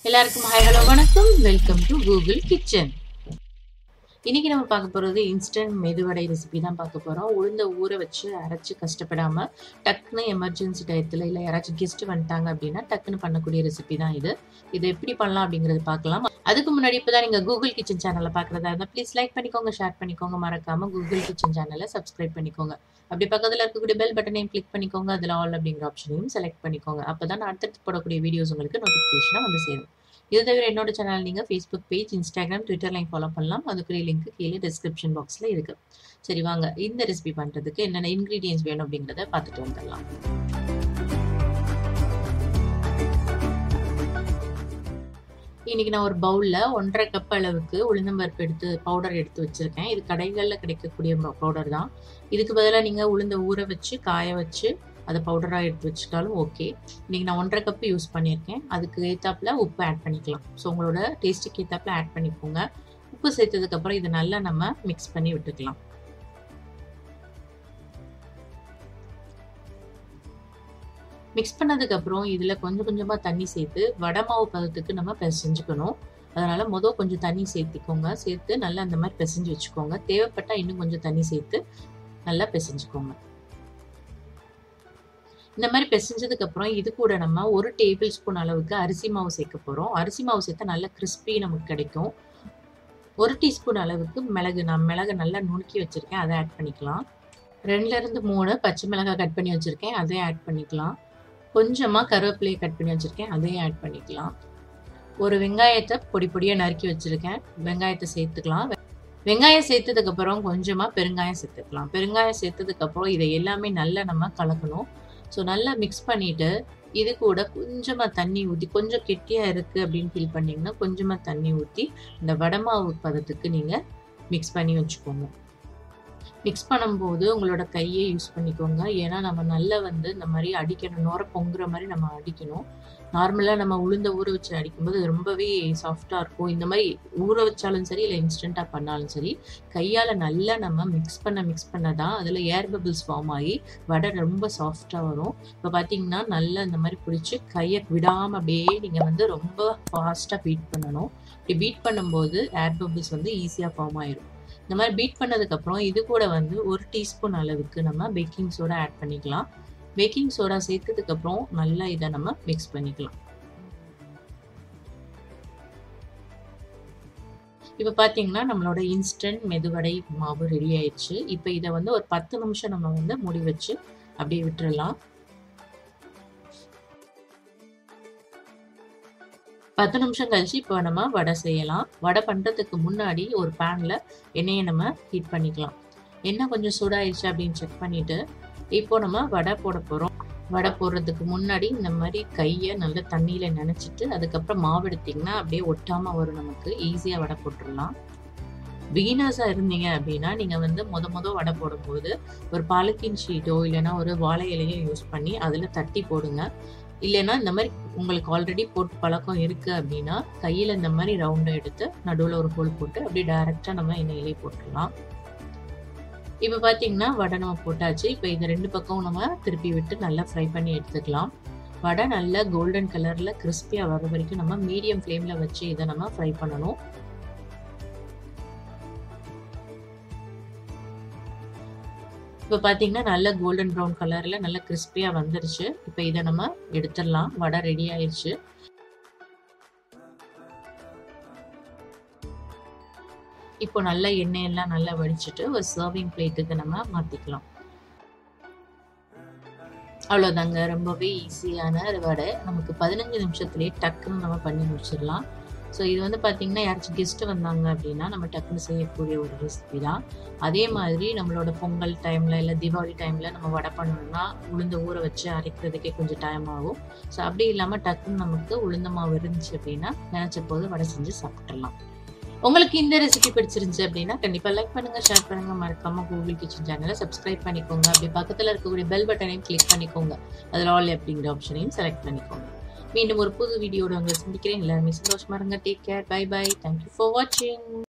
எல்லாருக்கும் hi hello வணக்கம் welcome to Google kitchen இன்னைக்கு நம்ம பார்க்க போகிறது இன்ஸ்டன்ட் மெதுவடை ரெசிபி தான் பார்க்க போகிறோம் உளுந்த ஊற வச்சு அரைச்சி கஷ்டப்படாமல் டக்குன்னு எமர்ஜென்சி டயத்தில் இல்லை யாராச்சும் கெஸ்ட் வந்துட்டாங்க அப்படின்னா டக்குன்னு பண்ணக்கூடிய ரெசிபி தான் இது இதை எப்படி பண்ணலாம் அப்படிங்கிறது பார்க்கலாம் அதுக்கு முன்னாடி இப்போ தான் நீங்கள் கூகுள் கிச்சன் சேனலை பார்க்குறதா இருந்தால் ப்ளீஸ் லைக் பண்ணிக்கோங்க ஷேர் பண்ணிக்கோங்க மறக்காமல் கூகுள் கிச்சன் சேனலை சப்ஸ்கிரைப் பண்ணிக்கோங்க அப்படி பக்கத்தில் இருக்கக்கூடிய பெல் பட்டனையும் கிளிக் பண்ணிக்கோங்க அதில் ஆல் அப்படிங்கிற ஆப்ஷனையும் செலக்ட் பண்ணிக்கோங்க அப்போ தான் அடுத்தடுத்து போடக்கூடிய வீடியோஸ் உங்களுக்கு நோட்டிஃபிகேஷனாக வந்து சேரும் இது தவிர என்னோட சேனல் நீங்கள் ஃபேஸ்புக் பேஜ் இன்ஸ்டாகிராம் ட்விட்டர்லையும் ஃபாலோ பண்ணலாம் அதுக்குரிய லிங்க் கீழே டிஸ்கிரிப்ஷன் பாக்ஸில் இருக்குது சரி வாங்க இந்த ரெசிபி பண்ணுறதுக்கு என்னென்ன இன்க்ரீடியன்ஸ் வேணும் அப்படிங்கிறத பார்த்துட்டு வந்துடலாம் இன்னைக்கு நான் ஒரு பவுலில் ஒன்றரை கப் அளவுக்கு உளுந்தம்பருப்பு எடுத்து பவுடர் எடுத்து வச்சுருக்கேன் இது கடைகளில் கிடைக்கக்கூடிய பவுடர் தான் இதுக்கு பதிலாக நீங்கள் உளுந்த ஊற வச்சு காய வச்சு அதை பவுடராக எடுத்து வச்சுட்டாலும் ஓகே இன்றைக்கி நான் ஒன்றரை கப்பு யூஸ் பண்ணியிருக்கேன் அதுக்கு ஏற்றாப்புல உப்பு ஆட் பண்ணிக்கலாம் ஸோ உங்களோட டேஸ்ட்டுக்கு ஏற்றாப்புல ஆட் பண்ணிக்கோங்க உப்பு சேர்த்ததுக்கப்புறம் இதை நல்லா நம்ம மிக்ஸ் பண்ணி விட்டுக்கலாம் மிக்ஸ் பண்ணதுக்கப்புறம் இதில் கொஞ்சம் கொஞ்சமாக தண்ணி சேர்த்து வடை மாவு பதத்துக்கு நம்ம பிசைஞ்சுக்கணும் அதனால் மொதல் கொஞ்சம் தண்ணி சேர்த்திக்கோங்க சேர்த்து நல்லா அந்த மாதிரி பிசைஞ்சு வச்சுக்கோங்க தேவைப்பட்டால் இன்னும் கொஞ்சம் தண்ணி சேர்த்து நல்லா பிசைஞ்சுக்கோங்க இந்த மாதிரி பிசைஞ்சதுக்கு அப்புறம் இது கூட நம்ம ஒரு டேபிள் ஸ்பூன் அளவுக்கு அரிசி மாவு சேர்க்க போகிறோம் அரிசி மாவு சேர்த்தா நல்ல கிறிஸ்பி நமக்கு கிடைக்கும் ஒரு டீஸ்பூன் அளவுக்கு மிளகு நான் மிளகு நல்லா நுணுக்கி வச்சுருக்கேன் அதை ஆட் பண்ணிக்கலாம் ரெண்டுலேருந்து மூணு பச்சை மிளகாய் கட் பண்ணி வச்சுருக்கேன் அதையும் ஆட் பண்ணிக்கலாம் கொஞ்சமாக கருவேப்பிலையை கட் பண்ணி வச்சுருக்கேன் அதையும் ஆட் பண்ணிக்கலாம் ஒரு வெங்காயத்தை பொடி பொடியாக நறுக்கி வச்சுருக்கேன் வெங்காயத்தை சேர்த்துக்கலாம் வெங்காயம் சேர்த்ததுக்கப்புறம் கொஞ்சமாக பெருங்காயம் சேர்த்துக்கலாம் பெருங்காயம் சேர்த்ததுக்கப்புறம் இதை எல்லாமே நல்லா நம்ம கலக்கணும் ஸோ நல்லா மிக்ஸ் பண்ணிவிட்டு இது கூட கொஞ்சமாக தண்ணி ஊற்றி கொஞ்சம் கெட்டியாக இருக்குது அப்படின்னு ஃபீல் பண்ணிங்கன்னா கொஞ்சமாக தண்ணி ஊற்றி இந்த வடமாவு பதத்துக்கு நீங்கள் மிக்ஸ் பண்ணி வச்சுக்கோங்க மிக்ஸ் பண்ணும்போது உங்களோட கையை யூஸ் பண்ணிக்கோங்க ஏன்னா நம்ம நல்லா வந்து இந்த மாதிரி அடிக்கணும் நுர பொங்குற மாதிரி நம்ம அடிக்கணும் நார்மலாக நம்ம உளுந்த ஊற வச்சு அடிக்கும்போது ரொம்பவே சாஃப்டாக இருக்கும் இந்த மாதிரி ஊற வச்சாலும் சரி இல்லை இன்ஸ்டண்ட்டாக பண்ணாலும் சரி கையால் நல்லா நம்ம மிக்ஸ் பண்ண மிக்ஸ் பண்ண தான் அதில் ஏர் பபிள்ஸ் ஃபார்ம் ஆகி வடை ரொம்ப சாஃப்டாக வரும் இப்போ பார்த்தீங்கன்னா நல்லா இந்த மாதிரி பிடிச்சி கையை விடாமல் அப்படியே நீங்கள் வந்து ரொம்ப ஃபாஸ்ட்டாக பீட் பண்ணணும் இப்படி பீட் பண்ணும்போது ஏர் பபிள்ஸ் வந்து ஈஸியாக ஃபார்ம் ஆயிரும் இந்த மாதிரி பீட் பண்ணதுக்கப்புறம் இது கூட வந்து ஒரு டீஸ்பூன் அளவுக்கு நம்ம பேக்கிங் சோடா ஆட் பண்ணிக்கலாம் பேக்கிங் சோடா சேர்த்ததுக்கப்புறம் நல்லா இதை நம்ம மிக்ஸ் பண்ணிக்கலாம் இப்போ பார்த்தீங்கன்னா நம்மளோட இன்ஸ்டன்ட் மெதுவடை மாவு ரெடி ஆயிடுச்சு இப்போ இதை வந்து ஒரு பத்து நிமிஷம் நம்ம வந்து முடி வச்சு அப்படியே விட்டுறலாம் பத்து நிமிஷம் கழிச்சு இப்போ நம்ம வடை செய்யலாம் வடை பண்ணுறதுக்கு முன்னாடி ஒரு பேனில் எண்ணெயை நம்ம ஹீட் பண்ணிக்கலாம் எண்ணெய் கொஞ்சம் சூடாயிடுச்சு அப்படின்னு செக் பண்ணிவிட்டு இப்போ நம்ம வடை போட போகிறோம் வடை போடுறதுக்கு முன்னாடி இந்த மாதிரி கையை நல்லா தண்ணியில் நினச்சிட்டு அதுக்கப்புறம் மாவு எடுத்திங்கன்னா அப்படியே ஒட்டாமல் வரும் நமக்கு ஈஸியாக வடை போட்டுடலாம் பிகினர்ஸாக இருந்தீங்க அப்படின்னா நீங்கள் வந்து மொத மொதல் வடை போடும்போது ஒரு பாலித்தீன் ஷீட்டோ இல்லைன்னா ஒரு வாழை இலையோ யூஸ் பண்ணி அதில் தட்டி போடுங்க இல்லைன்னா இந்த மாதிரி உங்களுக்கு ஆல்ரெடி போட்டு பழக்கம் இருக்குது அப்படின்னா கையில் இந்த மாதிரி ரவுண்டாக எடுத்து நடுவில் ஒரு ஹோல் போட்டு அப்படியே டைரெக்டாக நம்ம எண்ணெயிலே போட்டுடலாம் இப்போ பார்த்தீங்கன்னா வடை நம்ம போட்டாச்சு இப்போ இந்த ரெண்டு பக்கம் நம்ம திருப்பி விட்டு நல்லா ஃப்ரை பண்ணி எடுத்துக்கலாம் வடை நல்லா கோல்டன் கலரில் கிறிஸ்பியாக வர வரைக்கும் நம்ம மீடியம் ஃப்ளேமில் வச்சு இதை நம்ம ஃப்ரை பண்ணணும் இப்போ பார்த்தீங்கன்னா நல்ல கோல்டன் ப்ரௌன் கலரில் நல்ல கிறிஸ்பியாக வந்துருச்சு இப்போ இதை நம்ம எடுத்துடலாம் வடை ரெடி ஆயிடுச்சு இப்போ நல்ல எண்ணெயெல்லாம் நல்லா வடிச்சிட்டு ஒரு சர்விங் பிளேட்டுக்கு நம்ம மாற்றிக்கலாம் அவ்வளோதாங்க ரொம்பவே ஈஸியான வடை நமக்கு பதினஞ்சு நிமிஷத்துலேயே டக்குன்னு நம்ம பண்ணி முடிச்சிடலாம் ஸோ இது வந்து பார்த்திங்கன்னா யாராச்சும் கெஸ்ட்டு வந்தாங்க அப்படின்னா நம்ம டக்குன்னு செய்யக்கூடிய ஒரு ரெசிபி தான் அதே மாதிரி நம்மளோட பொங்கல் டைமில் இல்லை தீபாவளி டைமில் நம்ம வடை பண்ணணும்னா உளுந்த ஊற வச்சு அரைக்கிறதுக்கே கொஞ்சம் டைம் ஆகும் ஸோ அப்படி இல்லாமல் டக்குன்னு நமக்கு உளுந்த மாவு இருந்துச்சு அப்படின்னா நினச்ச போது வடை செஞ்சு சாப்பிட்றலாம் உங்களுக்கு இந்த ரெசிபி பிடிச்சிருந்துச்சு அப்படின்னா கண்டிப்பாக லைக் பண்ணுங்க ஷேர் பண்ணுங்க மறக்காம கூகுள் கிச்சன் சேனலை சப்ஸ்கிரைப் பண்ணிக்கோங்க அப்படி பக்கத்தில் இருக்கக்கூடிய பெல் பட்டனையும் கிளிக் பண்ணிக்கோங்க அதில் ஆல் அப்படிங்கிற ஆப்ஷனையும் செலக்ட் பண்ணிக்கோங்க மீண்டும் ஒரு புது வீடியோட உங்களை சந்திக்கிறேன் எல்லாருமே சந்தோஷமா இருங்க take care bye bye thank you for வாட்சிங்